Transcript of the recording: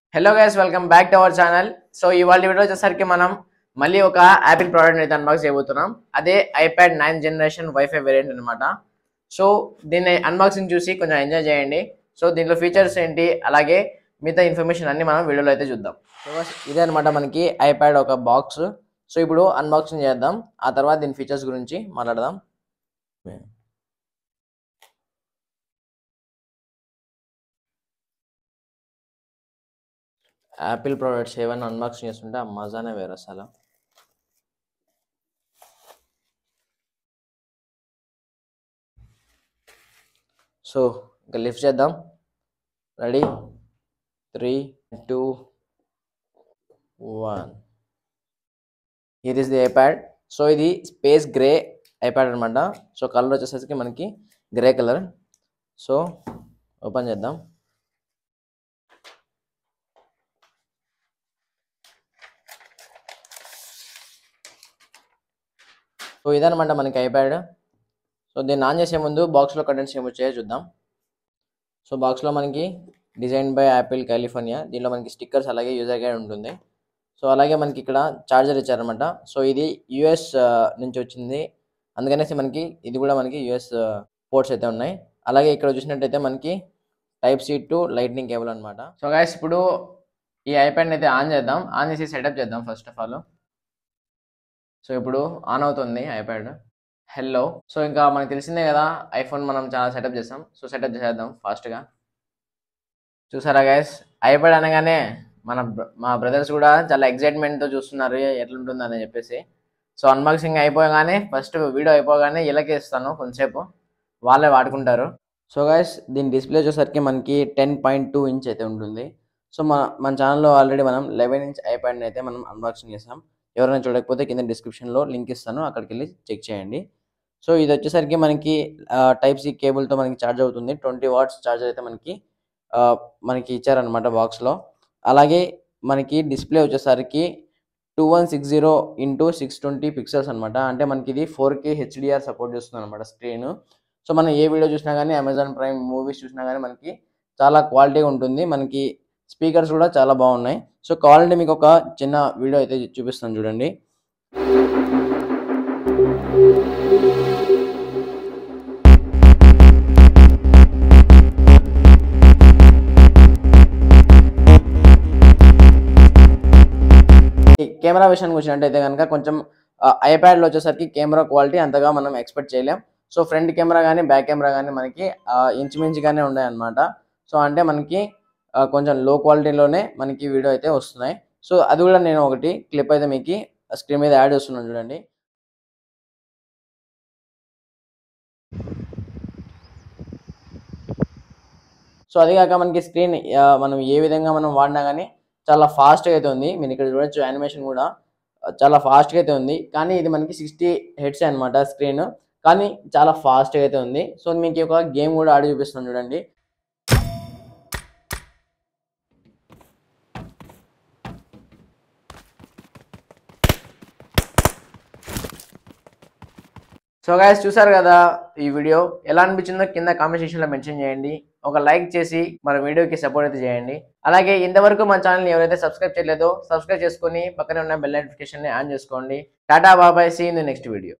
hello guys welcome back to our channel so ఇవాళ video వచ్చేసరికి మనం మళ్ళీ ఒక యాపిల్ ప్రోడక్ట్ అయితే అన్బాక్స్ చేయబోతున్నాం అదే iPad nine generation wifi variant అనమాట సో దీన్ని అన్బాక్సింగ్ చూసి కొంచెం ఎంజాయ్ చేయండి సో దీంట్లో ఫీచర్స్ ఏంటి అలాగే మిగతా ఇన్ఫర్మేషన్ అన్ని మనం వీడియోలో అయితే చూద్దాం సో guys, ఇదే అనమాట మనకి ఐప్యాడ్ ఒక బాక్స్ సో ఇప్పుడు అన్బాక్సింగ్ చేద్దాం ఆ తర్వాత దీని ఫీచర్స్ గురించి మాట్లాడదాం యాపిల్ ప్రోడక్ట్స్ ఏమైనా అన్బాక్సింగ్ చేస్తుంటే ఆ మజానే వేరు అసలు సో ఇంకా లిఫ్ట్ చేద్దాం ready three two one here is the iPad so ఇది స్పేస్ గ్రే ఐప్యాడ్ అనమాట సో కలర్ వచ్చేసరికి మనకి గ్రే కలర్ సో ఓపెన్ చేద్దాం సో ఇదనమాట మనకి ఐప్యాడ్ సో దీన్ని ఆన్ చేసే ముందు బాక్స్లో కంటెంట్స్ ఏమి వచ్చాయో చూద్దాం సో బాక్స్లో మనకి డిజైన్ బై యాపిల్ కాలిఫోర్నియా దీనిలో మనకి స్టిక్కర్స్ అలాగే యూజర్ గైడ్ ఉంటుంది సో అలాగే మనకి ఇక్కడ చార్జర్ ఇచ్చారనమాట సో ఇది యుఎస్ నుంచి వచ్చింది అందుకనేసి మనకి ఇది కూడా మనకి యుఎస్ పోర్ట్స్ అయితే ఉన్నాయి అలాగే ఇక్కడ చూసినట్టయితే మనకి type C to lightning cable అనమాట సో గాయస్ ఇప్పుడు ఈ ఐప్యాడ్ని అయితే ఆన్ చేద్దాం ఆన్ చేసి సెటప్ చేద్దాం ఫస్ట్ ఆఫ్ ఆల్ సో ఇప్పుడు ఆన్ అవుతుంది ఐప్యాడ్ హెల్లో సో ఇంకా మనకు తెలిసిందే కదా ఐఫోన్ మనం చాలా సెటప్ చేస్తాం సో సెటప్ చేసేద్దాం ఫాస్ట్గా చూసారా గైస్ ఐప్యాడ్ అనగానే మన బ్ర- మా బ్రదర్స్ కూడా చాలా ఎక్సైట్మెంట్తో చూస్తున్నారు ఎట్లుంటుందని చెప్పేసి సో అన్బాక్సింగ్ అయిపోగానే ఫస్ట్ వీడియో అయిపోగానే ఇలాగే ఇస్తాను కొంతసేపు వాళ్ళే వాడుకుంటారు సో గైస్ దీని డిస్ప్లే వచ్చేసరికి మనకి టెన్ పాయింట్ టూ ఇంచ్ అయితే ఉంటుంది సో మన మన ఛానల్లో ఆల్రెడీ మనం లెవెన్ ఇంచ్ ఐప్యాడ్ని అయితే మనం అన్బాక్సింగ్ చేసాం ఎవరైనా చూడకపోతే కింద డిస్క్రిప్షన్లో లింక్ ఇస్తాను అక్కడికి వెళ్ళి చెక్ చేయండి సో ఇది వచ్చేసరికి మనకి టైప్ సి కేబుల్తో మనకి ఛార్జ్ అవుతుంది ట్వంటీ వాట్స్ ఛార్జర్ అయితే మనకి ఆ, మనకి ఇచ్చారనమాట బాక్స్లో అలాగే మనకి డిస్ప్లే వచ్చేసరికి two one six zero into six twenty pixels అనమాట అంటే మనకి ఇది ఫోర్ కే హెచ్డిఆర్ సపోర్ట్ చేస్తుంది అనమాట స్క్రీన్ సో మనం ఏ వీడియో చూసినా కానీ అమెజాన్ ప్రైమ్ మూవీస్ చూసినా కానీ మనకి చాలా క్వాలిటీగా ఉంటుంది మనకి స్పీకర్స్ కూడా చాలా బాగున్నాయి సో కావాలంటే మీకు ఒక చిన్న వీడియో అయితే చూపిస్తాను చూడండి ఈ కెమెరా విషయానికి వచ్చినట్టయితే కనుక కొంచెం ఐప్యాడ్లో వచ్చేసరికి కెమెరా క్వాలిటీ అంతగా మనం ఎక్స్పెక్ట్ చేయలేం సో ఫ్రంట్ కెమెరా కానీ బ్యాక్ కెమెరా కానీ మనకి ఆ, ఇంచుమించుగానే ఉన్నాయి అన్నమాట సో అంటే మనకి ఆ, కొంచెం లో క్వాలిటీలోనే మనకి వీడియో అయితే వస్తున్నాయి సో అది కూడా నేను ఒకటి క్లిప్ అయితే మీకు స్క్రీన్ మీద యాడ్ చేస్తున్నాను చూడండి సో అది కాక మనకి స్క్రీన్ మనం ఏ విధంగా మనం వాడినా కానీ చాలా ఫాస్ట్గా అయితే ఉంది మీరు ఇక్కడ చూడొచ్చు యానిమేషన్ కూడా ఆ, చాలా ఫాస్ట్గా అయితే ఉంది కానీ ఇది మనకి సిక్స్టీ హెడ్స్ అనమాట స్క్రీన్ కానీ చాలా ఫాస్ట్గా అయితే ఉంది సో మీకు ఒక గేమ్ కూడా ఆడి చూపిస్తాను చూడండి సో గాయస్ చూసారు కదా ఈ వీడియో ఎలా అనిపించిందో కింద కామెంట్ సెక్షన్లో మెన్షన్ చేయండి ఒక లైక్ చేసి మన వీడియోకి సపోర్ట్ అయితే చేయండి అలాగే ఇంతవరకు మన ఛానల్ని ఎవరైతే సబ్స్క్రైబ్ చేయలేదో సబ్స్క్రైబ్ చేసుకొని పక్కనే ఉన్న బెల్ నోటిఫికేషన్ని ఆన్ చేసుకోండి టాటా bye bye see in the next video